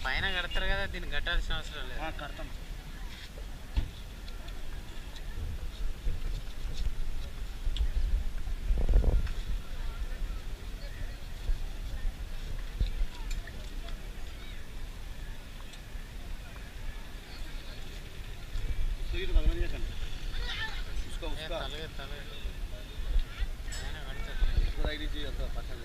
పైన కడతారు కదా దీన్ని కట్టాల్సిన అవసరం లేదు కడతాం उसका ఏ, उसका తలగే తలగే పైన కడతారు उसका आईडी चाहिए था पाचा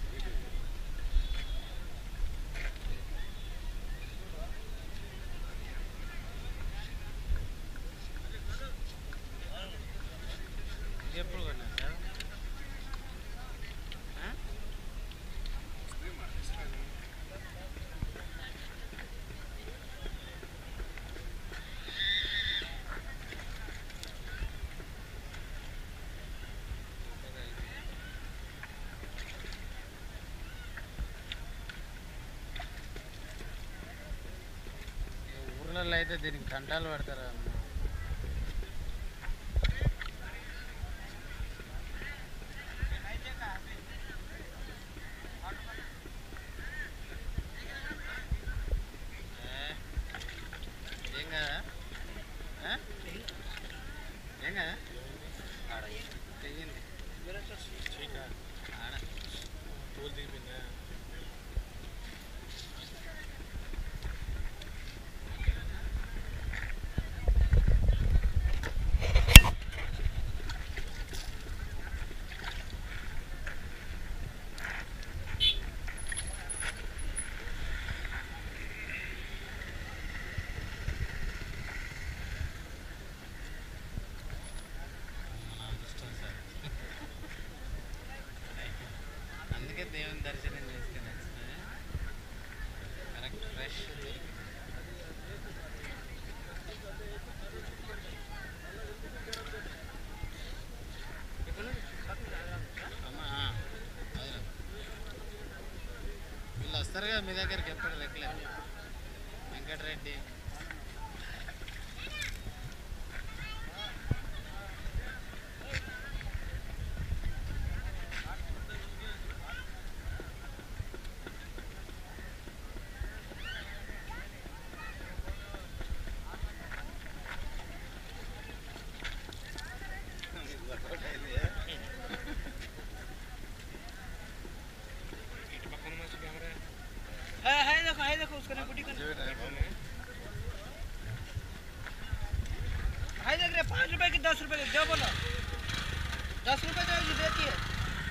ఇది ఎప్పుడు కొన్నారు సార్ ఆ? ఈ ఊర్లలో అయితే దీనికి కంటాలు పడతారు అమ్మ ఏ, ఏం కదా ఆ? ఏం కదా చెయ్యండి ఆడ మన అదృష్టం సార్ అందుకే దేవుని దర్శనం చేసుకుని వచ్చిన కరెక్ట్ ఫ్రెష్ వీళ్ళు వస్తారు కదా మీ దగ్గరికి ఎప్పుడు రెగ్యులర్ వెంకటరెడ్డి है है देखो है देखो उसका बुटी कर है देख रहे पाँच रुपए की दस रुपए की दो बोलो दस रुपए दो जी देती है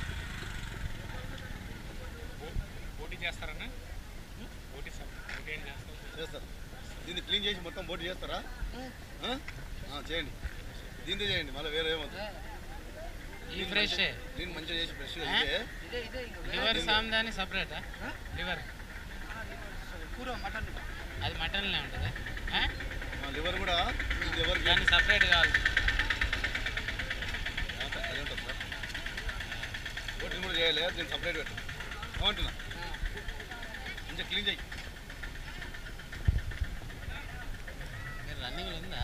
పోటీ చేస్తారన్నా పోటీ సార్ పోటీ ఏం చేస్తారు చేస్తారు దీన్ని క్లీన్ చేసి మొత్తం బోటి చేస్తారా ఆ? ఆ, చేయండి దీంతో చేయండి మళ్ళీ వేరే ఏమవుతుంది ఈ ఫ్రెష్ క్లీన్ మంచిగా చేసి ఫ్రెష్గా ఆ? చేస్తే इधर इधर లివర్ సామ్దాని సపరేటా లివర్ पूरा मटन అది మటన్లే ఉంటుందా ఆ? మా లివర్ కూడా ఇది ఎవరికి దాన్ని సపరేట్ కావాలి అదే ఉంటుంది సార్ బోటిని కూడా చేయాలి దీన్ని సపరేట్ పెట్టు ఏమంటున్నా మంచిగా క్లీన్ చేయి మీరు రన్నింగ్ ఉందా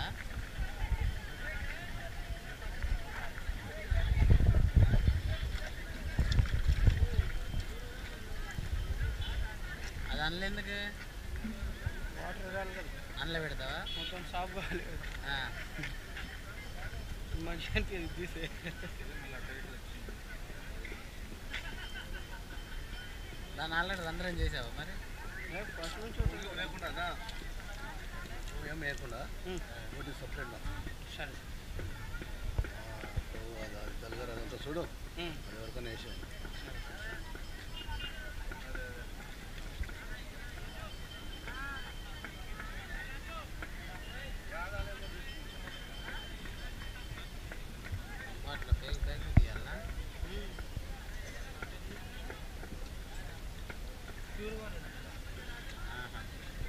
అది అందులో ఎందుకు వాటర్ వెళ్ళాలి కదా అందులో పెడతావా మొత్తం సాఫ్ కావాలి ఆ. మనిషి అంటే ఇది తీసే దాన్ని ఆల్రెడీ రంధ్రం చేసావా మరి ఫస్ట్ నుంచి ఉంటుంది. నువ్వు లేకుండా అదా? నువ్వు ఏం వేయకుండా ఉమ్. బోటి సపరేట్గా సరే తెల్లగారు అదంతా చూడు ఉమ్. అది ఎవరికైనా వేసాం వాటిలో పేరు పేరు తీయాలా ప్యూర్ వాటర్ ఆహా.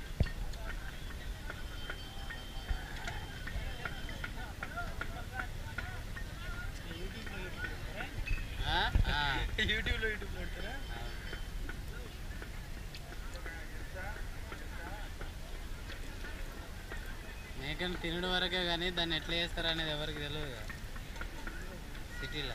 యూట్యూబ్లో యూట్యూబ్లో ఆ? ఆ. యూట్యూబ్లో యూట్యూబ్లో పెడతారా మేకను తినడం వరకే కానీ దాన్ని ఎట్లా చేస్తారు అనేది ఎవరికి తెలియదు కదా సిటీలో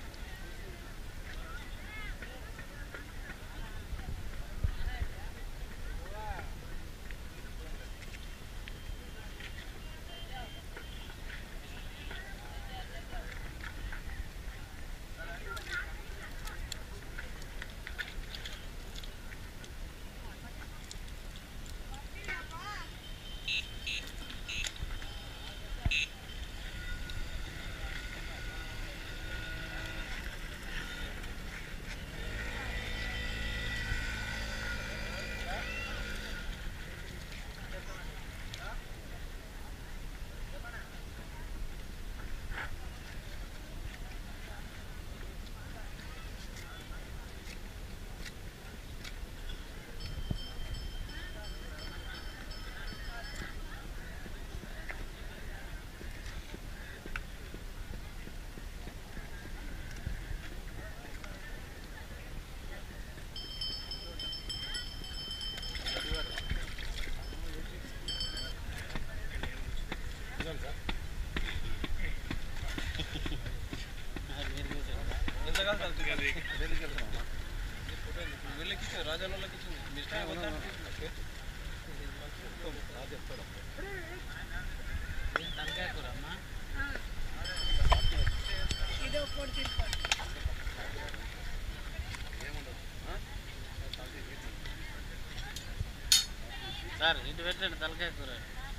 సార్ ఇటు పెట్టండి తలకాయ కూర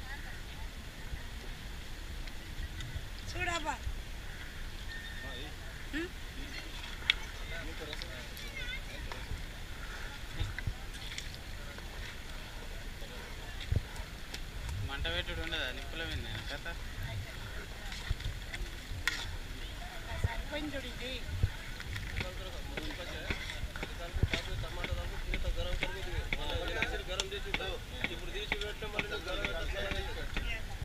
చూడబ్బా మంట పెట్టుడు ఉండదా నిప్పుల విన్నా కథ సరిపోయింది చూడు ఇది